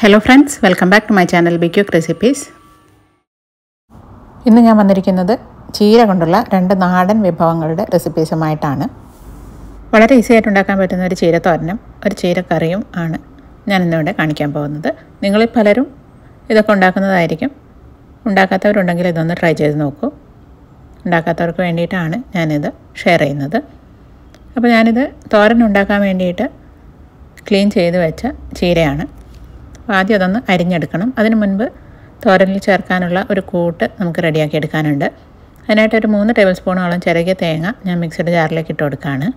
hello friends welcome back to my channel be quick recipes ഇന്ന് ഞാൻ വന്നിരിക്കുന്നത് ചീര കൊണ്ടുള്ള രണ്ട് നാടൻ വിഭവങ്ങളുടെ റെസിപ്പീസുമായിട്ടാണ് വളരെ ഈസി ആയിട്ട് ഉണ്ടാക്കാൻ പറ്റുന്ന ഒരു ചീരത്തോരനും ഒരു ചീരക്കറിയും ആണ് ഞാൻ ഇന്നിവിടെ കാണിക്കാൻ പോകുന്നത് നിങ്ങളിൽ പലരും ഇതൊക്കെ ഉണ്ടാക്കുന്നതായിരിക്കും ഉണ്ടാക്കാത്തവരുണ്ടെങ്കിൽ ഇതൊന്ന് ട്രൈ ചെയ്ത് നോക്കൂ ഉണ്ടാക്കാത്തവർക്ക് വേണ്ടിയിട്ടാണ് ഞാനിത് ഷെയർ ചെയ്യുന്നത് അപ്പോൾ ഞാനിത് തോരൻ ഉണ്ടാക്കാൻ വേണ്ടിയിട്ട് ക്ലീൻ ചെയ്ത് വെച്ച ചീരയാണ് അപ്പോൾ ആദ്യം അതൊന്ന് അരിഞ്ഞെടുക്കണം അതിന് മുൻപ് തോരനിൽ ചേർക്കാനുള്ള ഒരു കൂട്ട് നമുക്ക് റെഡിയാക്കി എടുക്കാനുണ്ട് അതിനായിട്ട് ഒരു മൂന്ന് ടേബിൾ സ്പൂണോളം ചിരകിയ തേങ്ങ ഞാൻ മിക്സിയുടെ ജാറിലേക്ക് ഇട്ട് കൊടുക്കുകയാണ്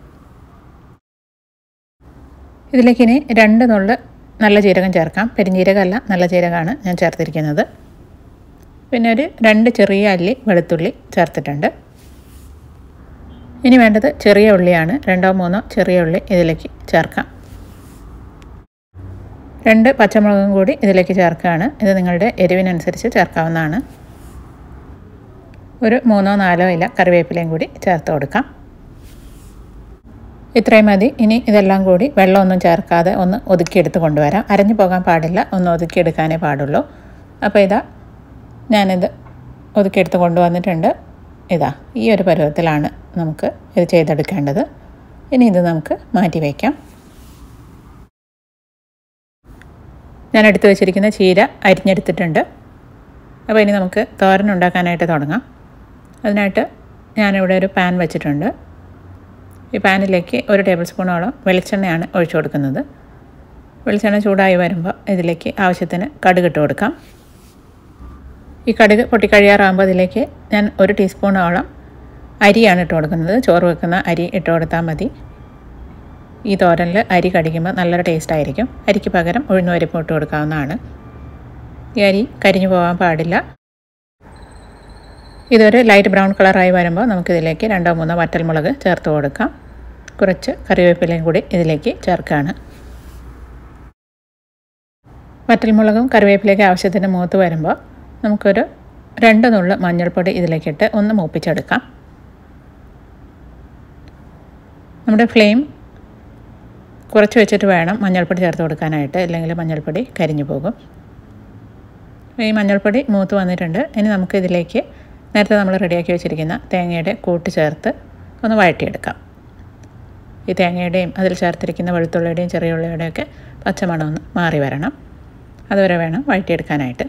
ഇതിലേക്ക് ഇനി രണ്ട് നുള്ള് നല്ല ജീരകം ചേർക്കാം പെരിഞ്ജീരകമല്ല നല്ല ജീരകമാണ് ഞാൻ ചേർത്തിരിക്കുന്നത് പിന്നെ ഒരു രണ്ട് ചെറിയ അല്ലി വെളുത്തുള്ളി ചേർത്തിട്ടുണ്ട് ഇനി വേണ്ടത് ചെറിയ ഉള്ളിയാണ് രണ്ടോ മൂന്നോ ചെറിയ ഉള്ളി ഇതിലേക്ക് ചേർക്കാം രണ്ട് പച്ചമുളകും കൂടി ഇതിലേക്ക് ചേർക്കുകയാണ് ഇത് നിങ്ങളുടെ എരിവിനനുസരിച്ച് ചേർക്കാവുന്നതാണ് ഒരു മൂന്നോ നാലോ ഇല കറിവേപ്പിലയും കൂടി ചേർത്ത് കൊടുക്കാം ഇത്രയും മതി ഇനി ഇതെല്ലാം കൂടി വെള്ളമൊന്നും ചേർക്കാതെ ഒന്ന് ഒതുക്കിയെടുത്ത് കൊണ്ടുവരാം അരഞ്ഞു പോകാൻ പാടില്ല ഒന്ന് ഒതുക്കിയെടുക്കാനേ പാടുള്ളൂ അപ്പോൾ ഇതാ ഞാനിത് ഒതുക്കിയെടുത്ത് കൊണ്ടുവന്നിട്ടുണ്ട് ഇതാ ഈ ഒരു പരുവത്തിലാണ് നമുക്ക് ഇത് ചെയ്തെടുക്കേണ്ടത് ഇനി ഇത് നമുക്ക് മാറ്റി വയ്ക്കാം ഞാൻ എടുത്തു വെച്ചിരിക്കുന്ന ചീര അരിഞ്ഞെടുത്തിട്ടുണ്ട് അപ്പോൾ ഇനി നമുക്ക് തോരൻ ഉണ്ടാക്കാനായിട്ട് തുടങ്ങാം അതിനായിട്ട് ഞാനിവിടെ ഒരു പാൻ വെച്ചിട്ടുണ്ട് ഈ പാനിലേക്ക് ഒരു ടേബിൾ സ്പൂണോളം വെളിച്ചെണ്ണയാണ് ഒഴിച്ചു കൊടുക്കുന്നത് വെളിച്ചെണ്ണ ചൂടായി വരുമ്പോൾ ഇതിലേക്ക് ആവശ്യത്തിന് കടുക് ഇട്ട് കൊടുക്കാം ഈ കടുക് പൊട്ടിക്കഴിയാറാകുമ്പോൾ അതിലേക്ക് ഞാൻ ഒരു ടീസ്പൂണോളം അരിയാണ് ഇട്ട് കൊടുക്കുന്നത് ചോറ് വെക്കുന്ന അരി ഇട്ട് കൊടുത്താൽ മതി ഈ തോരനിൽ അരി കടിക്കുമ്പോൾ നല്ലൊരു ടേസ്റ്റ് ആയിരിക്കും അരിക്ക് പകരം ഉഴുന്ന് പരിപ്പ് ഇട്ട് കൊടുക്കാവുന്നതാണ് ഈ അരി കരിഞ്ഞു പോകാൻ പാടില്ല ഇതൊരു ലൈറ്റ് ബ്രൗൺ കളറായി വരുമ്പോൾ നമുക്കിതിലേക്ക് രണ്ടോ മൂന്നോ വറ്റൽമുളക് ചേർത്ത് കൊടുക്കാം കുറച്ച് കറിവേപ്പിലയും കൂടി ഇതിലേക്ക് ചേർക്കുകയാണ് വറ്റൽമുളകും കറിവേപ്പിലേക്ക് ആവശ്യത്തിന് മൂത്ത് വരുമ്പോൾ നമുക്കൊരു രണ്ട് നുള്ള് മഞ്ഞൾപ്പൊടി ഇതിലേക്കിട്ട് ഒന്ന് മൂപ്പിച്ചെടുക്കാം നമ്മുടെ ഫ്ലെയിം കുറച്ച് വെച്ചിട്ട് വേണം മഞ്ഞൾപ്പൊടി ചേർത്ത് കൊടുക്കാനായിട്ട് അല്ലെങ്കിൽ മഞ്ഞൾപ്പൊടി കരിഞ്ഞു പോകും ഈ മഞ്ഞൾപ്പൊടി മൂത്ത് വന്നിട്ടുണ്ട് ഇനി നമുക്ക് ഇതിലേക്ക് നേരത്തെ നമ്മൾ റെഡിയാക്കി വെച്ചിരിക്കുന്ന തേങ്ങയുടെ കൂട്ട് ചേർത്ത് ഒന്ന് വഴറ്റിയെടുക്കാം ഈ തേങ്ങയുടെയും അതിൽ ചേർത്തിരിക്കുന്ന വെളുത്തുള്ളിയുടെയും ചെറിയ ഉള്ളിയുടെയും ഒക്കെ പച്ചമണം ഒന്ന് മാറി വരണം അതുവരെ വേണം വഴറ്റിയെടുക്കാനായിട്ട്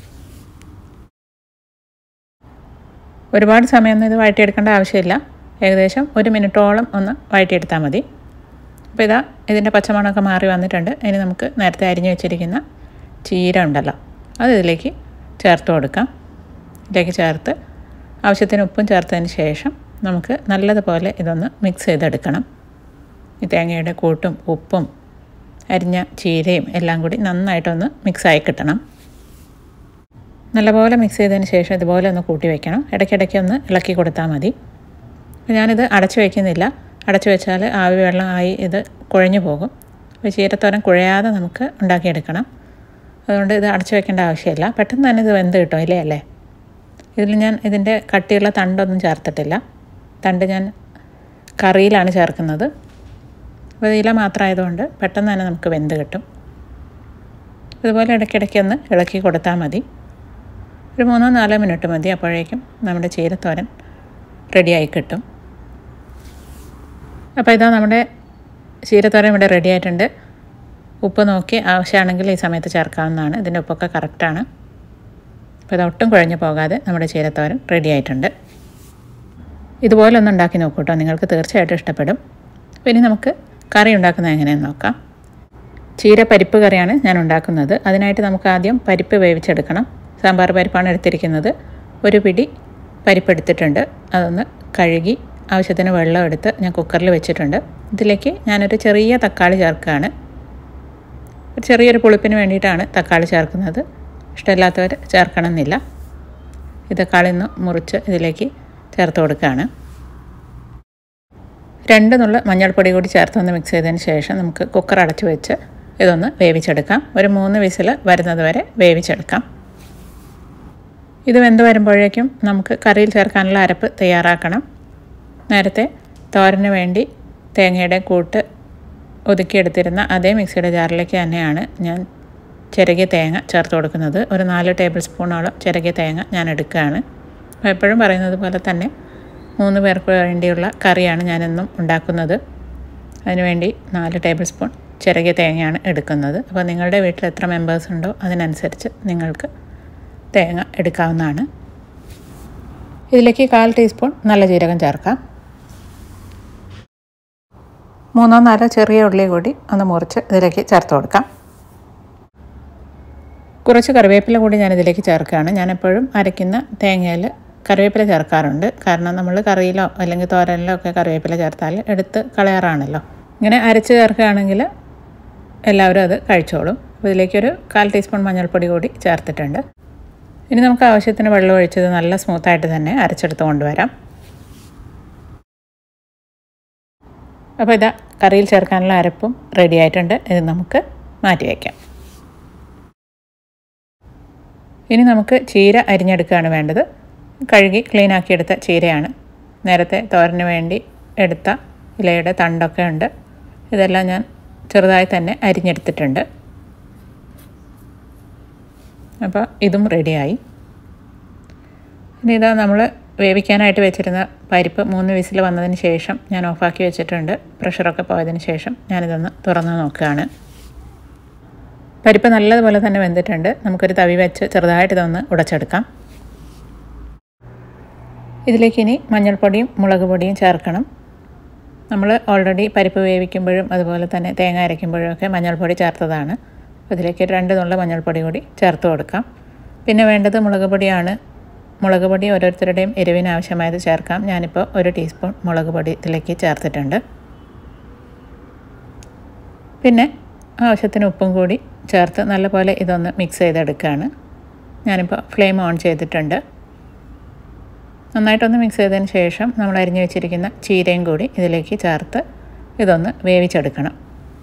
ഒരുപാട് സമയമൊന്നും ഇത് വഴറ്റിയെടുക്കേണ്ട ആവശ്യമില്ല ഏകദേശം ഒരു മിനിറ്റോളം ഒന്ന് വഴറ്റിയെടുത്താൽ മതി അപ്പോൾ ഇതാ ഇതിൻ്റെ പച്ചമണമൊക്കെ മാറി വന്നിട്ടുണ്ട് ഇനി നമുക്ക് നേരത്തെ അരിഞ്ഞു വെച്ചിരിക്കുന്ന ചീര ഉണ്ടല്ലോ അത് ഇതിലേക്ക് ചേർത്ത് കൊടുക്കാം ഇതിലേക്ക് ചേർത്ത് ആവശ്യത്തിന് ഉപ്പും ചേർത്തതിന് ശേഷം നമുക്ക് നല്ലതുപോലെ ഇതൊന്ന് മിക്സ് ചെയ്തെടുക്കണം ഈ തേങ്ങയുടെ കൂട്ടും ഉപ്പും അരിഞ്ഞ ചീരയും എല്ലാം കൂടി നന്നായിട്ടൊന്ന് മിക്സായി കിട്ടണം നല്ലപോലെ മിക്സ് ചെയ്തതിന് ശേഷം ഇതുപോലെ ഒന്ന് കൂട്ടി വയ്ക്കണം ഇടയ്ക്കിടയ്ക്ക് ഒന്ന് ഇളക്കി കൊടുത്താൽ മതി അപ്പോൾ ഞാനിത് അടച്ചു വയ്ക്കുന്നില്ല അടച്ചു വെച്ചാൽ ആവി വെള്ളം ആയി ഇത് കുഴഞ്ഞു പോകും അപ്പോൾ ചീരത്തോരൻ കുഴയാതെ നമുക്ക് ഉണ്ടാക്കിയെടുക്കണം അതുകൊണ്ട് ഇത് അടച്ചു വെക്കേണ്ട ആവശ്യമില്ല പെട്ടെന്ന് തന്നെ ഇത് വെന്ത് കിട്ടും ഇല്ലേ അല്ലേ ഇതിൽ ഞാൻ ഇതിൻ്റെ കട്ടിയുള്ള തണ്ടൊന്നും ചേർത്തിട്ടില്ല തണ്ട് ഞാൻ കറിയിലാണ് ചേർക്കുന്നത് അപ്പോൾ ഇല മാത്രമായതുകൊണ്ട് പെട്ടെന്ന് തന്നെ നമുക്ക് വെന്ത് കിട്ടും ഇതുപോലെ ഇടയ്ക്കിടയ്ക്ക് ഒന്ന് ഇളക്കി കൊടുത്താൽ മതി ഒരു മൂന്നോ നാലോ മിനിറ്റ് മതി അപ്പോഴേക്കും നമ്മുടെ ചീരത്തോരൻ റെഡിയായി കിട്ടും അപ്പോൾ ഇതാ നമ്മുടെ ചീരത്തോരൻ ഇവിടെ റെഡി ആയിട്ടുണ്ട് ഉപ്പ് നോക്കി ആവശ്യമാണെങ്കിൽ ഈ സമയത്ത് ചേർക്കാവുന്നതാണ് ഇതിൻ്റെ ഉപ്പൊക്കെ കറക്റ്റാണ് അപ്പോൾ ഇത് ഒട്ടും കുഴഞ്ഞു പോകാതെ നമ്മുടെ ചീരത്തോരൻ റെഡി ആയിട്ടുണ്ട് ഇതുപോലെ ഒന്ന് ഉണ്ടാക്കി നോക്കൂ കേട്ടോ നിങ്ങൾക്ക് തീർച്ചയായിട്ടും ഇഷ്ടപ്പെടും അപ്പോൾ ഇനി നമുക്ക് കറി ഉണ്ടാക്കുന്നത് എങ്ങനെയെന്ന് നോക്കാം ചീര പരിപ്പ് കറിയാണ് ഞാൻ ഉണ്ടാക്കുന്നത് അതിനായിട്ട് നമുക്ക് ആദ്യം പരിപ്പ് വേവിച്ചെടുക്കണം സാമ്പാർ പരിപ്പാണ് എടുത്തിരിക്കുന്നത് ഒരു പിടി പരിപ്പ് എടുത്തിട്ടുണ്ട് അതൊന്ന് കഴുകി ആവശ്യത്തിന് വെള്ളം എടുത്ത് ഞാൻ കുക്കറിൽ വെച്ചിട്ടുണ്ട് ഇതിലേക്ക് ഞാനൊരു ചെറിയ തക്കാളി ചേർക്കുകയാണ് ഒരു ചെറിയൊരു പുളിപ്പിന് വേണ്ടിയിട്ടാണ് തക്കാളി ചേർക്കുന്നത് ഇഷ്ടമില്ലാത്തവർ ചേർക്കണമെന്നില്ല ഈ തക്കാളി ഒന്ന് മുറിച്ച് ഇതിലേക്ക് ചേർത്ത് കൊടുക്കുകയാണ് രണ്ട് നുള്ള മഞ്ഞൾപ്പൊടി കൂടി ചേർത്തൊന്ന് മിക്സ് ചെയ്തതിന് ശേഷം നമുക്ക് കുക്കർ അടച്ച് വെച്ച് ഇതൊന്ന് വേവിച്ചെടുക്കാം ഒരു മൂന്ന് വിസിൽ വരുന്നത് വരെ വേവിച്ചെടുക്കാം ഇത് വെന്ത് വരുമ്പോഴേക്കും നമുക്ക് കറിയിൽ ചേർക്കാനുള്ള അരപ്പ് തയ്യാറാക്കണം നേരത്തെ തോരന് വേണ്ടി തേങ്ങയുടെ കൂട്ട് ഒതുക്കിയെടുത്തിരുന്ന അതേ മിക്സിയുടെ ജാറിലേക്ക് തന്നെയാണ് ഞാൻ ചിരകിയ തേങ്ങ ചേർത്ത് കൊടുക്കുന്നത് ഒരു നാല് ടേബിൾ സ്പൂണോളം ചിരകിയ തേങ്ങ ഞാൻ എടുക്കുകയാണ് അപ്പോൾ എപ്പോഴും പറയുന്നത് പോലെ തന്നെ മൂന്ന് പേർക്ക് വേണ്ടിയുള്ള കറിയാണ് ഞാനെന്നും ഉണ്ടാക്കുന്നത് അതിനുവേണ്ടി നാല് ടേബിൾ സ്പൂൺ ചിരകിയ തേങ്ങയാണ് എടുക്കുന്നത് അപ്പോൾ നിങ്ങളുടെ വീട്ടിൽ എത്ര മെമ്പേഴ്സ് ഉണ്ടോ അതിനനുസരിച്ച് നിങ്ങൾക്ക് തേങ്ങ എടുക്കാവുന്നതാണ് ഇതിലേക്ക് കാൽ ടീസ്പൂൺ നല്ല ജീരകം ചേർക്കാം മൂന്നോ നാലോ ചെറിയ ഉള്ളി കൂടി ഒന്ന് മുറിച്ച് ഇതിലേക്ക് ചേർത്ത് കൊടുക്കാം കുറച്ച് കറിവേപ്പില കൂടി ഞാൻ ഇതിലേക്ക് ചേർക്കുകയാണ് ഞാൻ എപ്പോഴും അരയ്ക്കുന്ന തേങ്ങയിൽ കറിവേപ്പില ചേർക്കാറുണ്ട് കാരണം നമ്മൾ കറിയിലോ അല്ലെങ്കിൽ തോരനിലോ ഒക്കെ കറിവേപ്പില ചേർത്താൽ എടുത്ത് കളയാറാണല്ലോ ഇങ്ങനെ അരച്ച് ചേർക്കുകയാണെങ്കിൽ എല്ലാവരും അത് കഴിച്ചോളും അപ്പോൾ ഇതിലേക്കൊരു കാൽ ടീസ്പൂൺ മഞ്ഞൾപ്പൊടി കൂടി ചേർത്തിട്ടുണ്ട് ഇനി നമുക്ക് ആവശ്യത്തിന് വെള്ളം ഒഴിച്ചത് നല്ല സ്മൂത്തായിട്ട് തന്നെ അരച്ചെടുത്ത് കൊണ്ടുവരാം അപ്പോൾ ഇതാ കറിയിൽ ചേർക്കാനുള്ള അരപ്പും റെഡി ആയിട്ടുണ്ട് ഇത് നമുക്ക് മാറ്റി വയ്ക്കാം ഇനി നമുക്ക് ചീര അരിഞ്ഞെടുക്കുകയാണ് വേണ്ടത് കഴുകി ക്ലീൻ ആക്കിയെടുത്ത ചീരയാണ് നേരത്തെ തോരന് വേണ്ടി എടുത്ത ഇലയുടെ തണ്ടൊക്കെ ഉണ്ട് ഇതെല്ലാം ഞാൻ ചെറുതായി തന്നെ അരിഞ്ഞെടുത്തിട്ടുണ്ട് അപ്പോൾ ഇതും റെഡിയായി ഇനി ഇതാ നമ്മൾ വേവിക്കാനായിട്ട് വെച്ചിരുന്ന പരിപ്പ് മൂന്ന് വിസിൽ വന്നതിന് ശേഷം ഞാൻ ഓഫാക്കി വെച്ചിട്ടുണ്ട് പ്രഷറൊക്കെ പോയതിന് ശേഷം ഞാനിതൊന്ന് തുറന്ന് നോക്കുകയാണ് പരിപ്പ് നല്ലതുപോലെ തന്നെ വെന്തിട്ടുണ്ട് നമുക്കൊരു തവി വെച്ച് ചെറുതായിട്ട് ഇതൊന്ന് ഉടച്ചെടുക്കാം ഇതിലേക്ക് ഇനി മഞ്ഞൾപ്പൊടിയും മുളക് പൊടിയും ചേർക്കണം നമ്മൾ ഓൾറെഡി പരിപ്പ് വേവിക്കുമ്പോഴും അതുപോലെ തന്നെ തേങ്ങ അരയ്ക്കുമ്പോഴും ഒക്കെ മഞ്ഞൾപ്പൊടി ചേർത്തതാണ് ഇതിലേക്ക് രണ്ട് നുള്ള മഞ്ഞൾപ്പൊടി കൂടി ചേർത്ത് കൊടുക്കാം പിന്നെ വേണ്ടത് മുളക് പൊടിയാണ് മുളക് പൊടി ഓരോരുത്തരുടെയും എരിവിന് ആവശ്യമായത് ചേർക്കാം ഞാനിപ്പോൾ ഒരു ടീസ്പൂൺ മുളക് പൊടി ഇതിലേക്ക് ചേർത്തിട്ടുണ്ട് പിന്നെ ആവശ്യത്തിന് ഉപ്പും കൂടി ചേർത്ത് നല്ലപോലെ ഇതൊന്ന് മിക്സ് ചെയ്തെടുക്കുകയാണ് ഞാനിപ്പോൾ ഫ്ലെയിം ഓൺ ചെയ്തിട്ടുണ്ട് നന്നായിട്ടൊന്ന് മിക്സ് ചെയ്തതിന് ശേഷം നമ്മൾ അരിഞ്ഞു വെച്ചിരിക്കുന്ന ചീരയും കൂടി ഇതിലേക്ക് ചേർത്ത് ഇതൊന്ന് വേവിച്ചെടുക്കണം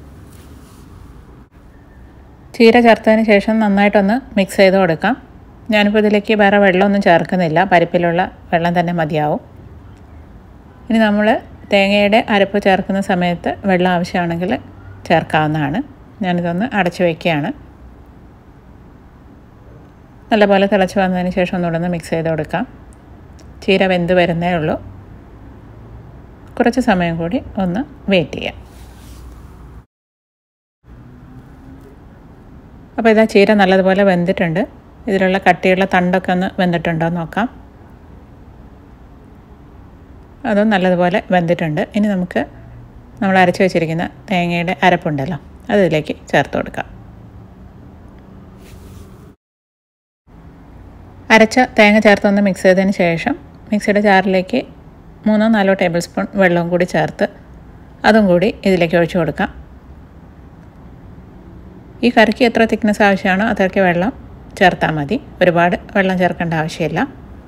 ചീര ചേർത്തതിന് ശേഷം നന്നായിട്ടൊന്ന് മിക്സ് ചെയ്ത് കൊടുക്കാം ഞാനിപ്പോൾ ഇതിലേക്ക് വേറെ വെള്ളമൊന്നും ചേർക്കുന്നില്ല പരിപ്പിലുള്ള വെള്ളം തന്നെ മതിയാവും ഇനി നമ്മൾ തേങ്ങയുടെ അരപ്പ് ചേർക്കുന്ന സമയത്ത് വെള്ളം ആവശ്യമാണെങ്കിൽ ചേർക്കാവുന്നതാണ് ഞാനിതൊന്ന് അടച്ചു വയ്ക്കുകയാണ് നല്ലപോലെ തിളച്ച് വന്നതിന് ശേഷം ഒന്നുകൂടെ ഒന്ന് മിക്സ് ചെയ്ത് കൊടുക്കാം ചീര വെന്ത് വരുന്നേ ഉള്ളൂ കുറച്ച് സമയം കൂടി ഒന്ന് വെയിറ്റ് ചെയ്യാം അപ്പോൾ ഇതാ ചീര നല്ലതുപോലെ വെന്തിട്ടുണ്ട് ഇതിലുള്ള കട്ടിയുള്ള തണ്ടൊക്കെ ഒന്ന് വെന്തിട്ടുണ്ടോ എന്ന് നോക്കാം അതും നല്ലതുപോലെ വെന്തിട്ടുണ്ട് ഇനി നമുക്ക് നമ്മൾ അരച്ച് വെച്ചിരിക്കുന്ന തേങ്ങയുടെ അരപ്പുണ്ടല്ലോ അത് ഇതിലേക്ക് ചേർത്ത് കൊടുക്കാം അരച്ച തേങ്ങ ചേർത്തൊന്ന് മിക്സ് ചെയ്തതിന് ശേഷം മിക്സിയുടെ ജാറിലേക്ക് മൂന്നോ നാലോ ടേബിൾ സ്പൂൺ വെള്ളവും കൂടി ചേർത്ത് അതും കൂടി ഇതിലേക്ക് ഒഴിച്ചു കൊടുക്കാം ഈ കറിക്ക് എത്ര തിക്നെസ് ആവശ്യമാണോ അത്രയ്ക്ക് വെള്ളം ചേർത്താൽ മതി ഒരുപാട് വെള്ളം ചേർക്കേണ്ട ആവശ്യമില്ല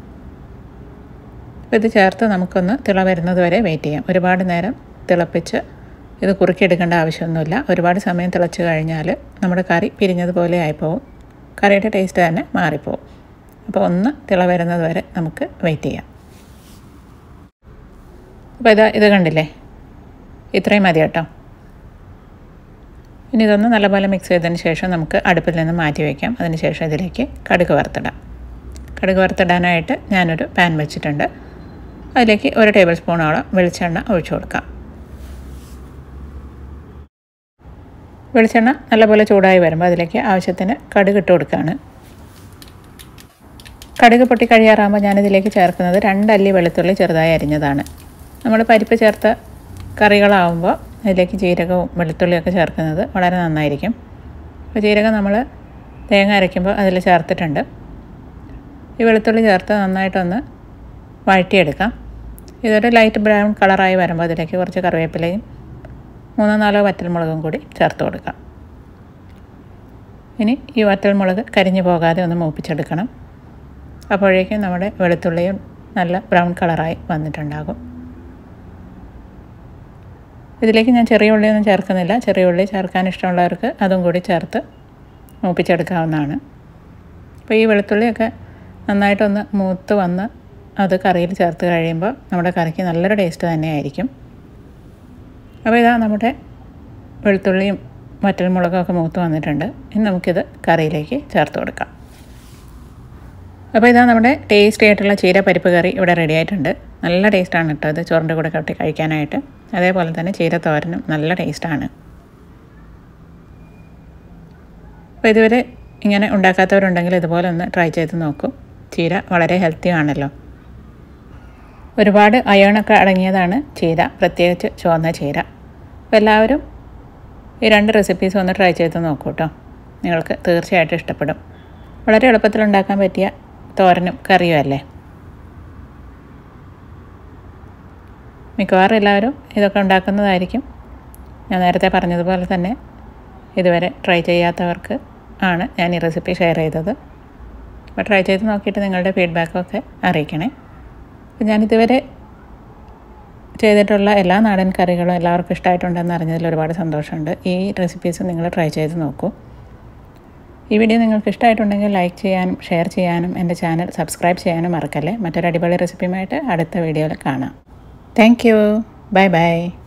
ഇത് ചേർത്ത് നമുക്കൊന്ന് തിള വരുന്നത് വരെ വെയിറ്റ് ചെയ്യാം ഒരുപാട് നേരം തിളപ്പിച്ച് ഇത് കുറുക്കിയെടുക്കേണ്ട ആവശ്യമൊന്നുമില്ല ഒരുപാട് സമയം തിളച്ച് കഴിഞ്ഞാൽ നമ്മുടെ കറി പിരിഞ്ഞതുപോലെ ആയിപ്പോവും കറിയുടെ ടേസ്റ്റ് തന്നെ മാറിപ്പോവും അപ്പോൾ ഒന്ന് തിള വരുന്നത് വരെ നമുക്ക് വെയിറ്റ് ചെയ്യാം അപ്പോൾ ഇതാ ഇത് കണ്ടില്ലേ ഇത്രയും മതി കേട്ടോ ഇനി ഇതൊന്ന് നല്ലപോലെ മിക്സ് ചെയ്തതിന് ശേഷം നമുക്ക് അടുപ്പിൽ നിന്ന് മാറ്റി വയ്ക്കാം അതിന് ശേഷം ഇതിലേക്ക് കടുക് വറുത്തിടാം കടുക് വറുത്തിടാനായിട്ട് ഞാനൊരു പാൻ വെച്ചിട്ടുണ്ട് അതിലേക്ക് ഒരു ടേബിൾ സ്പൂണോളം വെളിച്ചെണ്ണ ഒഴിച്ചു കൊടുക്കാം വെളിച്ചെണ്ണ നല്ലപോലെ ചൂടായി വരുമ്പോൾ അതിലേക്ക് ആവശ്യത്തിന് കടുക് ഇട്ട് കൊടുക്കുകയാണ് കടുക് പൊട്ടി കഴിയാറാകുമ്പോൾ ഞാനിതിലേക്ക് ചേർക്കുന്നത് രണ്ടല്ലി വെളുത്തുള്ളി ചെറുതായി അരിഞ്ഞതാണ് നമ്മൾ പരിപ്പ് ചേർത്ത കറികളാവുമ്പോൾ അതിലേക്ക് ജീരകവും വെളുത്തുള്ളിയൊക്കെ ചേർക്കുന്നത് വളരെ നന്നായിരിക്കും അപ്പോൾ ജീരകം നമ്മൾ തേങ്ങ അരയ്ക്കുമ്പോൾ അതിൽ ചേർത്തിട്ടുണ്ട് ഈ വെളുത്തുള്ളി ചേർത്ത് നന്നായിട്ടൊന്ന് വഴറ്റിയെടുക്കാം ഇതൊരു ലൈറ്റ് ബ്രൗൺ കളറായി വരുമ്പോൾ അതിലേക്ക് കുറച്ച് കറിവേപ്പിലയും മൂന്നോ നാലോ വറ്റൽമുളകും കൂടി ചേർത്ത് കൊടുക്കാം ഇനി ഈ വറ്റൽമുളക് കരിഞ്ഞു പോകാതെ ഒന്ന് മൂപ്പിച്ചെടുക്കണം അപ്പോഴേക്കും നമ്മുടെ വെളുത്തുള്ളിയും നല്ല ബ്രൗൺ കളറായി വന്നിട്ടുണ്ടാകും ഇതിലേക്ക് ഞാൻ ചെറിയ ഉള്ളിയൊന്നും ചേർക്കുന്നില്ല ചെറിയ ഉള്ളി ചേർക്കാൻ ഇഷ്ടമുള്ളവർക്ക് അതും കൂടി ചേർത്ത് മൂപ്പിച്ചെടുക്കാവുന്നതാണ് അപ്പോൾ ഈ വെളുത്തുള്ളിയൊക്കെ നന്നായിട്ടൊന്ന് മൂത്ത് വന്ന് അത് കറിയിൽ ചേർത്ത് കഴിയുമ്പോൾ നമ്മുടെ കറിക്ക് നല്ലൊരു ടേസ്റ്റ് തന്നെയായിരിക്കും അപ്പോൾ ഇതാ നമ്മുടെ വെളുത്തുള്ളിയും വറ്റൽമുളകൊക്കെ മൂത്ത് വന്നിട്ടുണ്ട് ഇനി നമുക്കിത് കറിയിലേക്ക് ചേർത്ത് കൊടുക്കാം അപ്പോൾ ഇതാ നമ്മുടെ ടേസ്റ്റി ആയിട്ടുള്ള ചീര പരിപ്പ് കറി ഇവിടെ റെഡി ആയിട്ടുണ്ട് നല്ല ടേസ്റ്റാണ് കേട്ടോ ഇത് ചോറിൻ്റെ കൂടെ കട്ടി കഴിക്കാനായിട്ട് അതേപോലെ തന്നെ ചീര തോരനും നല്ല ടേസ്റ്റാണ് അപ്പോൾ ഇതുവരെ ഇങ്ങനെ ഉണ്ടാക്കാത്തവരുണ്ടെങ്കിൽ ഇതുപോലെ ഒന്ന് ട്രൈ ചെയ്ത് നോക്കൂ ചീര വളരെ ഹെൽത്തി ആണല്ലോ ഒരുപാട് അയണൊക്കെ അടങ്ങിയതാണ് ചീര പ്രത്യേകിച്ച് ചുവന്ന ചീര അപ്പോൾ എല്ലാവരും ഈ രണ്ട് റെസിപ്പീസ് ഒന്ന് ട്രൈ ചെയ്ത് നോക്കൂ കേട്ടോ നിങ്ങൾക്ക് തീർച്ചയായിട്ടും ഇഷ്ടപ്പെടും വളരെ എളുപ്പത്തിൽ ഉണ്ടാക്കാൻ പറ്റിയ തോരനും കറിയും അല്ലേ മിക്കവാറും എല്ലാവരും ഇതൊക്കെ ഉണ്ടാക്കുന്നതായിരിക്കും ഞാൻ നേരത്തെ പറഞ്ഞതുപോലെ തന്നെ ഇതുവരെ ട്രൈ ചെയ്യാത്തവർക്ക് ആണ് ഞാൻ ഈ റെസിപ്പി ഷെയർ ചെയ്തത് അപ്പോൾ ട്രൈ ചെയ്ത് നോക്കിയിട്ട് നിങ്ങളുടെ ഫീഡ്ബാക്കൊക്കെ അറിയിക്കണേ അപ്പോൾ ഞാനിതുവരെ ചെയ്തിട്ടുള്ള എല്ലാ നാടൻ കറികളും എല്ലാവർക്കും ഇഷ്ടമായിട്ടുണ്ടെന്ന് അറിഞ്ഞതിൽ ഒരുപാട് സന്തോഷമുണ്ട് ഈ റെസിപ്പീസ് നിങ്ങൾ ട്രൈ ചെയ്ത് നോക്കൂ ഈ വീഡിയോ നിങ്ങൾക്ക് ഇഷ്ടമായിട്ടുണ്ടെങ്കിൽ ലൈക്ക് ചെയ്യാനും ഷെയർ ചെയ്യാനും എൻ്റെ ചാനൽ സബ്സ്ക്രൈബ് ചെയ്യാനും മറക്കല്ലേ മറ്റൊരു അടിപൊളി റെസിപ്പിയുമായിട്ട് അടുത്ത വീഡിയോയിൽ കാണാം താങ്ക് യു ബൈ ബൈ